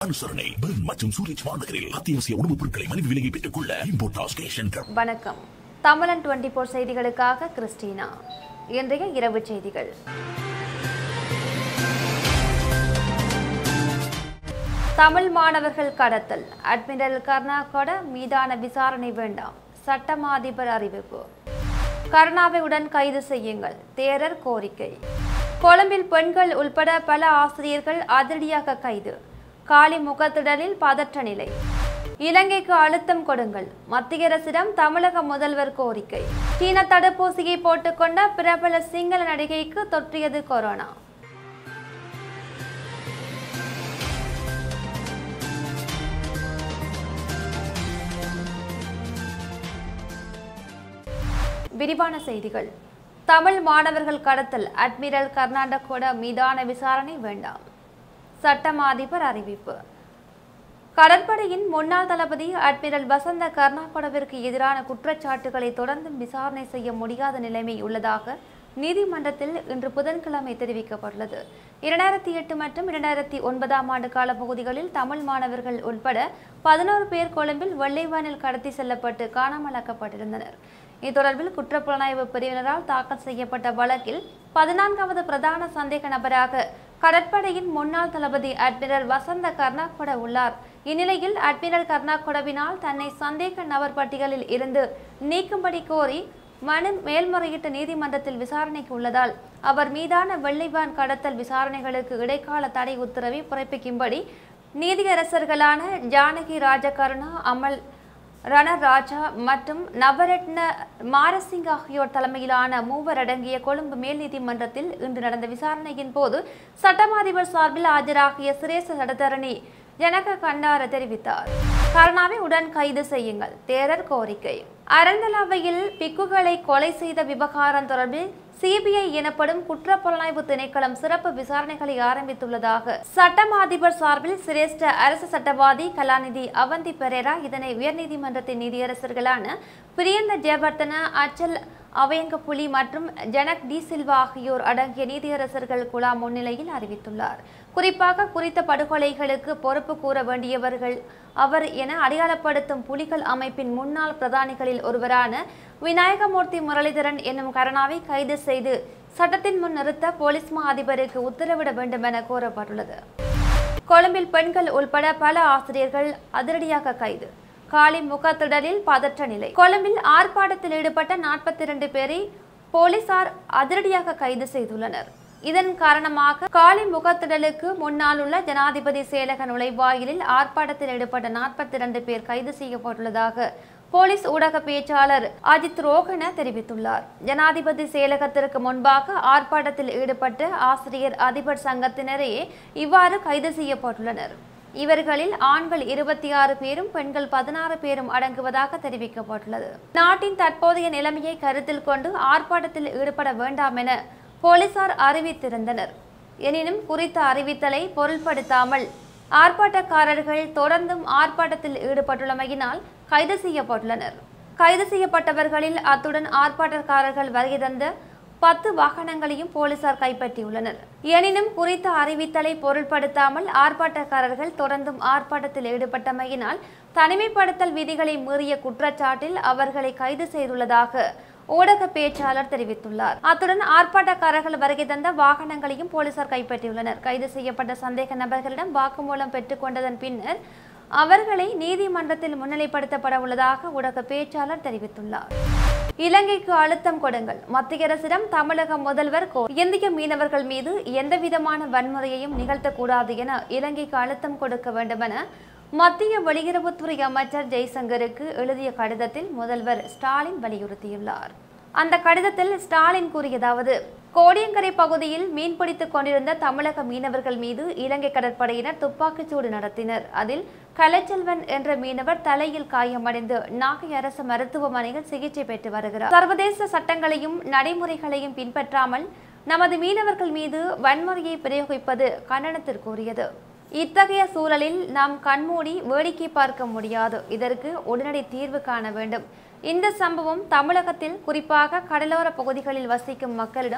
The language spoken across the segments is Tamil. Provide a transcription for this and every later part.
அனுசரணை பெர்ன் மற்றும் சூரிச் வானகரில் அத்தியாவசிய உணவுப் பொருட்களை மலிவு விலையை பெற்றுக் கொள்ள இம்போர்டாஸ் கேஷன் வணக்கம் தமிழன் டுவெண்டி போர் செய்திகளுக்காக கிறிஸ்டினா இன்றைய இரவு செய்திகள் தமிழ் மாணவர்கள் கடத்தல் அட்மிரல் கருணாகொட மீதான விசாரணை வேண்டாம் சட்டமா அதிபர் அறிவிப்பு கருணாவை உடன் கைது செய்யுங்கள் தேரர் கோரிக்கை கொழும்பில் பெண்கள் உள்பட பல ஆசிரியர்கள் அதிரடியாக கைது காலி முகத்திடலில் பதற்ற நிலை இலங்கைக்கு அழுத்தம் கொடுங்கள் மத்திய அரசிடம் தமிழக முதல்வர் கோரிக்கை சீன தடுப்பூசியை போட்டுக்கொண்ட பிரபல சிங்கள நடிகைக்கு தொற்றியது கொரோனா விரிவான செய்திகள் தமிழ் மாணவர்கள் கடத்தல் அட்மிரல் கர்நாடகோட மீதான விசாரணை வேண்டாம் சட்டமா அதிபர் அறிவிப்பு கடற்படையின் முன்னாள் தளபதி அட்மிரல் வசந்த கர்நாகொடவிற்கு எதிரான குற்றச்சாட்டுகளை தொடர்ந்தும் விசாரணை செய்ய முடியாத நிலைமை உள்ளதாக நீதிமன்றத்தில் இன்று புதன்கிழமை தெரிவிக்கப்பட்டுள்ளது இரண்டாயிரத்தி எட்டு மற்றும் இரண்டாயிரத்தி ஒன்பதாம் ஆண்டு கால பகுதிகளில் தமிழ் மாணவர்கள் உட்பட பதினோரு பேர் கொழும்பில் வெள்ளைவானில் கடத்தி செல்லப்பட்டு காணாமலாக்கப்பட்டிருந்தனர் இது தொடர்பில் குற்றப்புலனாய்வு பிரிவினரால் தாக்கல் செய்யப்பட்ட வழக்கில் பதினான்காவது பிரதான சந்தேக நபராக கடற்படையின் முன்னாள் தளபதி அட்மிரல் வசந்த கர்நாகொட உள்ளார் இந்நிலையில் அட்மிரல் கர்நாகொடவினால் தன்னை சந்தேக நபர் பட்டியலில் இருந்து நீக்கும்படி கோரி மனு மேல்முறையீட்டு நீதிமன்றத்தில் விசாரணைக்கு உள்ளதால் அவர் மீதான வெள்ளைவான் கடத்தல் விசாரணைகளுக்கு இடைக்கால தடை உத்தரவை பிறப்பிக்கும்படி நீதியரசர்களான ஜானகி ராஜகருணா அமல் ரணராஜா மற்றும் நவரத்ன மாரசிங் ஆகியோர் தலைமையிலான மூவர் அடங்கிய கொழும்பு மேல் நீதிமன்றத்தில் இன்று நடந்த விசாரணையின் போது சட்டமாதிபர் சார்பில் ஆஜராகிய சிரேச சட்டத்தரணி ஜனக கண்டார தெரிவித்தார் கருணாவை உடன் கைது செய்யுங்கள் தேரர் கோரிக்கை அரந்தலாவையில் பிக்குகளை கொலை செய்த விவகாரம் தொடர்பில் சிபிஐ எனப்படும் குற்றப்புலனாய்வு திணைக்களம் சிறப்பு விசாரணைகளை ஆரம்பித்துள்ளதாக சட்டம் அதிபர் சார்பில் சிரேஷ்ட அரசு சட்டவாதி கலாநிதி அவந்தி பெரேரா இதனை உயர்நீதிமன்றத்தின் நீதியரசர்களான பிரியந்த ஜெயவர்தன அச்சல் அவயங்கப்புலி மற்றும் ஜனக் டி சில்வா ஆகியோர் அடங்கிய நீதியரசர்கள் குழா முன்னிலையில் அறிவித்துள்ளார் குறிப்பாக குறித்த படுகொலைகளுக்கு பொறுப்பு கூற வேண்டியவர்கள் அவர் என அடையாளப்படுத்தும் புலிகள் அமைப்பின் முன்னாள் பிரதானிகளில் ஒருவரான விநாயகமூர்த்தி முரளிதரன் என்னும் கருணாவை கைது செய்து சட்டத்தின் முன் நிறுத்த போலீஸ் மா அதிபருக்கு உத்தரவிட வேண்டும் என கோரப்பட்டுள்ளது கொழும்பில் பெண்கள் உள்பட பல ஆசிரியர்கள் அதிரடியாக கைது காலி முகத்திடலில் பதற்ற நிலை கொழும்பில் ஆர்ப்பாட்டத்தில் ஈடுபட்ட நாற்பத்தி இரண்டு பேரை போலீசார் அதிரடியாக கைது செய்துள்ளனர் இதன் காரணமாக காலி முகத்திடலுக்கு முன்னால் உள்ள ஜனாதிபதி செயலக நுழைவாயிலில் ஆர்ப்பாட்டத்தில் ஈடுபட்ட நாற்பத்தி இரண்டு பேர் கைது செய்யப்பட்டுள்ளதாக போலீஸ் ஊடக பேச்சாளர் அஜித் ரோகன தெரிவித்துள்ளார் ஜனாதிபதி செயலகத்திற்கு முன்பாக ஆர்ப்பாட்டத்தில் ஈடுபட்ட ஆசிரியர் அதிபர் சங்கத்தினரே இவ்வாறு கைது செய்யப்பட்டுள்ளனர் இவர்களில் ஆண்கள் இருபத்தி ஆறு பேரும் பெண்கள் பதினாறு பேரும் அடங்குவதாக தெரிவிக்கப்பட்டுள்ளது நாட்டின் தற்போதைய நிலைமையை கருத்தில் கொண்டு ஆர்ப்பாட்டத்தில் ஈடுபட வேண்டாம் என போலீசார் அறிவித்திருந்தனர் எனினும் குறித்த அறிவித்தலை பொருள்படுத்தாமல் ஆர்ப்பாட்டக்காரர்கள் தொடர்ந்தும் ஆர்ப்பாட்டத்தில் ஈடுபட்டுள்ளமையினால் கைது செய்யப்பட்டுள்ளனர் கைது செய்யப்பட்டவர்களில் அத்துடன் ஆர்ப்பாட்டக்காரர்கள் வருகை தந்த பத்து வாகனங்களையும் போலீசார் கைப்பற்றியுள்ளனர் எனினும் குறித்த அறிவித்தலை பொருட்படுத்தாமல் ஆர்ப்பாட்டக்காரர்கள் தொடர்ந்தும் ஆர்ப்பாட்டத்தில் ஈடுபட்டமையினால் தனிமைப்படுத்தல் விதிகளை மீறிய குற்றச்சாட்டில் அவர்களை கைது செய்துள்ளதாக ஊடக பேச்சாளர் தெரிவித்துள்ளார் அத்துடன் ஆர்ப்பாட்டக்காரர்கள் வருகை தந்த வாகனங்களையும் போலீசார் கைப்பற்றியுள்ளனர் கைது செய்யப்பட்ட சந்தேக நபர்களிடம் வாக்குமூலம் பெற்றுக்கொண்டதன் பின்னர் அவர்களை நீதிமன்றத்தில் முன்னிலைப்படுத்தப்பட உள்ளதாக ஊடக பேச்சாளர் தெரிவித்துள்ளார் இலங்கைக்கு அழுத்தம் கொடுங்கள் மத்திய அரசிடம் தமிழக முதல்வர் கோ இந்திய மீனவர்கள் மீது எந்தவிதமான வன்முறையையும் நிகழ்த்தக்கூடாது என இலங்கைக்கு அழுத்தம் கொடுக்க வேண்டுமென மத்திய வெளியுறவுத்துறை அமைச்சர் ஜெய்சங்கருக்கு எழுதிய கடிதத்தில் முதல்வர் ஸ்டாலின் வலியுறுத்தியுள்ளார் அந்த கடிதத்தில் ஸ்டாலின் கூறியதாவது கோடியங்கரை பகுதியில் மீன்பிடித்துக் கொண்டிருந்த தமிழக மீனவர்கள் மீது இலங்கை கடற்படையினர் துப்பாக்கிச்சூடு நடத்தினர் அதில் கலைச்செல்வன் என்ற மீனவர் தலையில் காயமடைந்து நாகை அரசு மருத்துவமனையில் சிகிச்சை பெற்று வருகிறார் சர்வதேச சட்டங்களையும் நடைமுறைகளையும் பின்பற்றாமல் நமது மீனவர்கள் மீது வன்முறையை பிரயோகிப்பது கண்டனத்திற்குரியது இத்தகைய சூழலில் நாம் கண்மூடி வேடிக்கை பார்க்க முடியாது இதற்கு உடனடி தீர்வு காண வேண்டும் இந்த சம்பவம் தமிழகத்தில் குறிப்பாக கடலோர பகுதிகளில் வசிக்கும் மக்களிடம்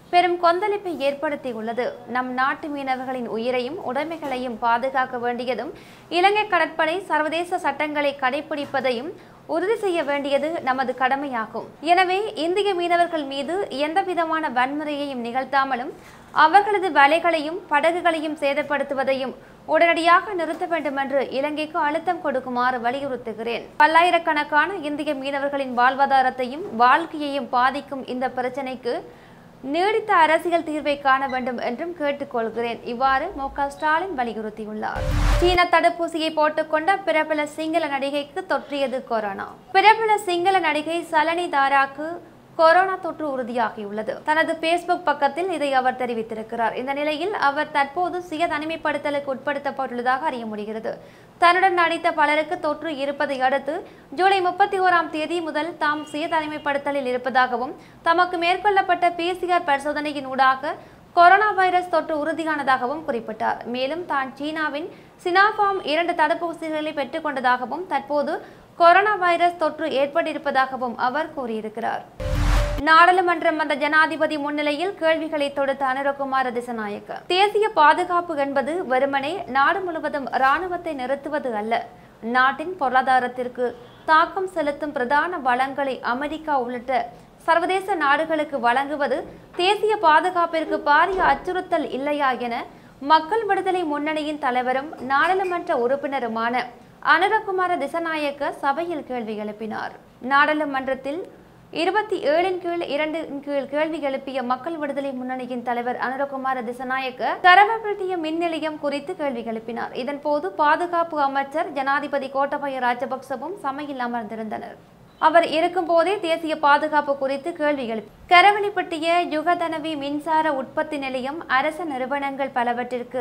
பெரும் கொந்தளிப்பை ஏற்படுத்தியுள்ளது நம் நாட்டு மீனவர்களின் உயிரையும் உடைமைகளையும் பாதுகாக்க வேண்டியதும் இலங்கை கடற்படை சர்வதேச சட்டங்களை கடைபிடிப்பதையும் உறுதி செய்ய வேண்டியது நமது கடமையாகும் எனவே இந்திய மீனவர்கள் மீது எந்த விதமான வன்முறையையும் நிகழ்த்தாமலும் அவர்களது வலைகளையும் படகுகளையும் சேதப்படுத்துவதையும் உடனடியாக நிறுத்த வேண்டும் என்று இலங்கைக்கு அழுத்தம் கொடுக்குமாறு வலியுறுத்துகிறேன் பல்லாயிரக்கணக்கான இந்திய மீனவர்களின் வாழ்வாதாரத்தையும் வாழ்க்கையையும் பாதிக்கும் இந்த பிரச்சினைக்கு நீடித்த அரசியல் தீர்வை காண வேண்டும் என்றும் கேட்டுக்கொள்கிறேன் இவ்வாறு மு க ஸ்டாலின் வலியுறுத்தியுள்ளார் சீன தடுப்பூசியை போட்டுக்கொண்ட பிரபல சிங்கள நடிகைக்கு தொற்றியது கொரோனா பிரபல சிங்கள நடிகை சலனி தாராக்கு கொரோனா தொற்று உறுதியாகியுள்ளது தனது பேஸ்புக் பக்கத்தில் இதை அவர் தெரிவித்திருக்கிறார் இந்த நிலையில் அவர் தற்போது சுய தனிமைப்படுத்தலுக்கு உட்படுத்தப்பட்டுள்ளதாக அறிய முடிகிறது தன்னுடன் நடித்த பலருக்கு தொற்று இருப்பதை அடுத்து ஜூலை முப்பத்தி ஓராம் தேதி முதல் தாம் சுய தனிமைப்படுத்தலில் இருப்பதாகவும் தமக்கு மேற்கொள்ளப்பட்ட பிசிஆர் பரிசோதனையின் ஊடாக கொரோனா வைரஸ் தொற்று உறுதியானதாகவும் குறிப்பிட்டார் மேலும் தான் சீனாவின் சினாஃபார்ம் இரண்டு தடுப்பூசிகளை பெற்றுக்கொண்டதாகவும் தற்போது கொரோனா வைரஸ் தொற்று ஏற்பட்டிருப்பதாகவும் அவர் கூறியிருக்கிறார் நாடாளுமன்றம் வந்த ஜனாதிபதி முன்னிலையில் கேள்விகளை தொடுத்த அனுரகுமார திசநாயக்க தேசிய பாதுகாப்பு என்பது வெறுமனே நாடு முழுவதும் இராணுவத்தை நிறுத்துவது அல்ல நாட்டின் பொருளாதாரத்திற்கு தாக்கம் செலுத்தும் பிரதான வளங்களை அமெரிக்கா உள்ளிட்ட சர்வதேச நாடுகளுக்கு வழங்குவது தேசிய பாதுகாப்பிற்கு பாரிய அச்சுறுத்தல் இல்லையா என மக்கள் விடுதலை முன்னணியின் தலைவரும் நாடாளுமன்ற உறுப்பினருமான அனுரகுமார திசநாயக்க சபையில் கேள்வி எழுப்பினார் நாடாளுமன்றத்தில் இருபத்தி ஏழின் கீழ் இரண்டின் கீழ் கேள்வி எழுப்பிய மக்கள் விடுதலை முன்னணியின் தலைவர் அனுரகுமார திசநாயக்க கரவப்பட்டிய மின் நிலையம் குறித்து கேள்வி எழுப்பினார் இதன்போது பாதுகாப்பு அமைச்சர் ஜனாதிபதி கோட்டபய ராஜபக்சவும் சமையில் அமர்ந்திருந்தனர் அவர் இருக்கும்போதே தேசிய பாதுகாப்பு குறித்து கேள்வி எழுப்பி கரவணிப்பட்டிய யுகதனவி மின்சார உற்பத்தி நிலையம் அரச நிறுவனங்கள் பலவற்றிற்கு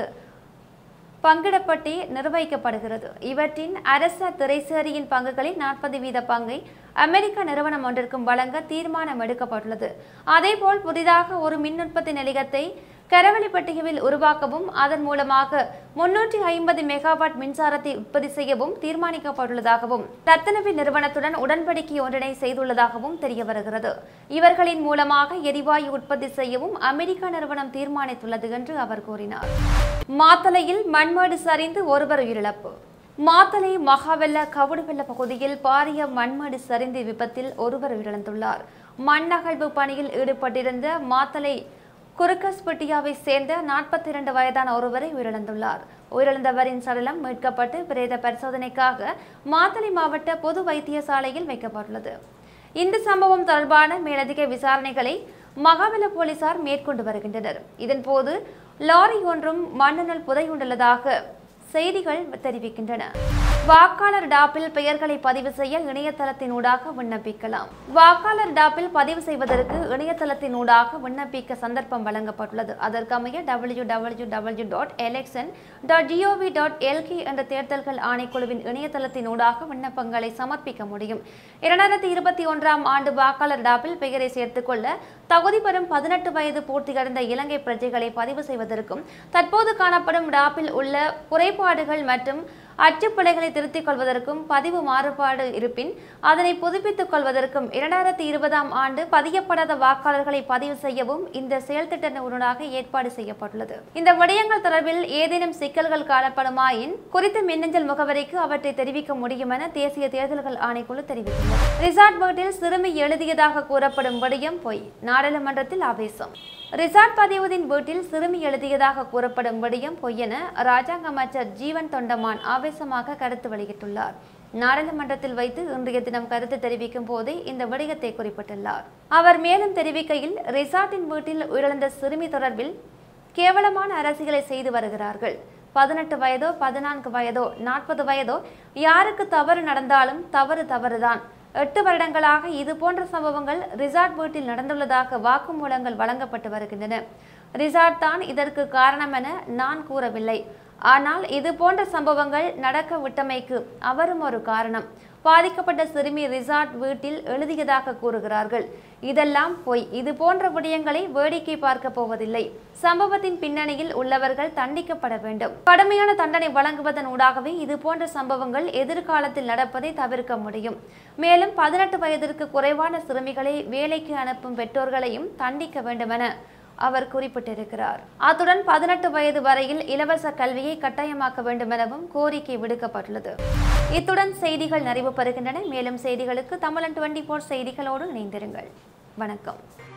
பங்கிடப்பட்டு நிர்வகிக்கப்படுகிறது இவற்றின் அரச திரைசேரியின் பங்குகளில் நாற்பது வீத பங்கை அமெரிக்க நிறுவனம் ஒன்றிற்கும் வழங்க தீர்மானம் எடுக்கப்பட்டுள்ளது அதேபோல் புதிதாக ஒரு மின் உற்பத்தி நிலையத்தை கரவழிப்பட்டிகையில் உருவாக்கவும் அதன் மூலமாக முன்னூற்றி ஐம்பது மெகாவாட் மின்சாரத்தை உற்பத்தி செய்யவும் தீர்மானிக்கப்பட்டுள்ளதாகவும் ரத்தனவி நிறுவனத்துடன் உடன்படிக்கை ஒன்றினை செய்துள்ளதாகவும் தெரிய வருகிறது இவர்களின் மூலமாக எரிவாயு உற்பத்தி செய்யவும் அமெரிக்க நிறுவனம் தீர்மானித்துள்ளது என்று அவர் கூறினார் மாத்தளையில் மண்மேடு சரிந்து ஒருவர் உயிரிழப்பு மாத்தளை மகாவெல்ல கவுடுவெல்ல பகுதியில் பாரிய மண்மேடு சரிந்து விபத்தில் ஒருவர் உயிரிழந்துள்ளார் மண் அகழ்வு பணியில் ஈடுபட்டிருந்த மாத்தளை குறுக்கஸ்பட்டியாவை சேர்ந்த நாற்பத்தி இரண்டு வயதான ஒருவரை உயிரிழந்துள்ளார் உயிரிழந்தவரின் சடலம் மீட்கப்பட்டு பிரேத பரிசோதனைக்காக மாத்தளை மாவட்ட பொது வைத்தியசாலையில் வைக்கப்பட்டுள்ளது இந்த சம்பவம் தொடர்பான மேலதிக விசாரணைகளை மகாவல போலீசார் மேற்கொண்டு வருகின்றனர் இதன்போது லாரி ஒன்றும் மண்ணினுள் புதையுண்டுள்ளதாக செய்திகள் தெரிவிக்கின்றன வாக்காளர் டாப்பில் பெயர்களை பதிவு செய்ய இணையதளத்தினூடாக விண்ணப்பிக்கலாம் வாக்காளர் டாப்பில் பதிவு செய்வதற்கு இணையதளத்தினூடாக விண்ணப்பிக்க சந்தர்ப்பம் வழங்கப்பட்டுள்ளது அதற்கமைய W W W dot election dot G O V dot LK என்ற தேர்தல்கள் ஆணைக்குழுவின் இணையதளத்தினூடாக விண்ணப்பங்களை சமர்ப்பிக்க முடியும் இரண்டாயிரத்தி இருபத்தி ஒன்றாம் ஆண்டு வாக்காளர் டாப்பில் பெயரை சேர்த்துக் கொள்ள தகுதி பெறும் பதினெட்டு வயது பூர்த்தியடைந்த இலங்கை பிரஜைகளை பதிவு செய்வதற்கும் தற்போது காணப்படும் டாப்பில் உள்ள குறைபாடுகள் மற்றும் அச்சுப்பிழைகளை திருத்திக் கொள்வதற்கும் பதிவு மாறுபாடு இருப்பின் அதனை புதுப்பித்துக் கொள்வதற்கும் இரண்டாயிரத்தி இருபதாம் ஆண்டு பதியப்படாத வாக்காளர்களை பதிவு செய்யவும் இந்த செயல் திட்டத்தினூடாக ஏற்பாடு செய்யப்பட்டுள்ளது இந்த விடயங்கள் தொடர்பில் ஏதேனும் சிக்கல்கள் காணப்படுமாயின் குறித்த மின்னஞ்சல் முகவரிக்கு அவற்றை தெரிவிக்க முடியும் என தேசிய தேர்தல்கள் ஆணைக்குழு தெரிவித்துள்ளது ரிசார்ட் வீட்டில் சிறுமி எழுதியதாக கூறப்படும் விடயம் பொய் நாடாளுமன்றத்தில் ஆவேசம் ரிசார்ட் பதிவுதின் வீட்டில் சிறுமி எழுதியதாக கூறப்படும் விடயம் பொய் என ராஜாங்க அமைச்சர் ஜீவன் தொண்டமான் ஆவேசமாக கருத்து வெளியிட்டுள்ளார் நாடாளுமன்றத்தில் வைத்து இன்றைய தினம் கருத்து தெரிவிக்கும் போதே இந்த விடயத்தை குறிப்பிட்டுள்ளார் அவர் மேலும் தெரிவிக்கையில் ரிசார்ட்டின் வீட்டில் உயிரிழந்த சிறுமி தொடர்பில் கேவலமான அரசியலை செய்து வருகிறார்கள் பதினெட்டு வயதோ பதினான்கு வயதோ நாற்பது வயதோ யாருக்கு தவறு நடந்தாலும் தவறு தவறுதான் எட்டு வருடங்களாக இது போன்ற சம்பவங்கள் ரிசார்ட் வீட்டில் நடந்துள்ளதாக வாக்குமூலங்கள் வழங்கப்பட்டு வருகின்றன ரிசார்ட் தான் இதற்கு காரணம் என நான் கூறவில்லை ஆனால் இது போன்ற சம்பவங்கள் நடக்க விட்டமைக்கு அவரும் ஒரு காரணம் பாதிக்கப்பட்ட சிறுமி ரிசார்ட் வீட்டில் எழுதியதாக கூறுகிறார்கள் இதெல்லாம் பொய் இது போன்ற விடயங்களை வேடிக்கை பார்க்க போவதில்லை சம்பவத்தின் பின்னணியில் உள்ளவர்கள் தண்டிக்கப்பட வேண்டும் கடுமையான தண்டனை வழங்குவதன் ஊடாகவே இது போன்ற சம்பவங்கள் எதிர்காலத்தில் நடப்பதை தவிர்க்க முடியும் மேலும் பதினெட்டு வயதிற்கு குறைவான சிறுமிகளை வேலைக்கு அனுப்பும் பெற்றோர்களையும் தண்டிக்க வேண்டுமென அவர் குறிப்பிட்டிருக்கிறார் அத்துடன் பதினெட்டு வயது வரையில் இலவச கல்வியை கட்டாயமாக்க வேண்டும் எனவும் கோரிக்கை விடுக்கப்பட்டுள்ளது இத்துடன் செய்திகள் நிறைவு பெறுகின்றன மேலும் செய்திகளுக்கு தமிழன் டுவெண்டி ஃபோர் செய்திகளோடு இணைந்திருங்கள் வணக்கம்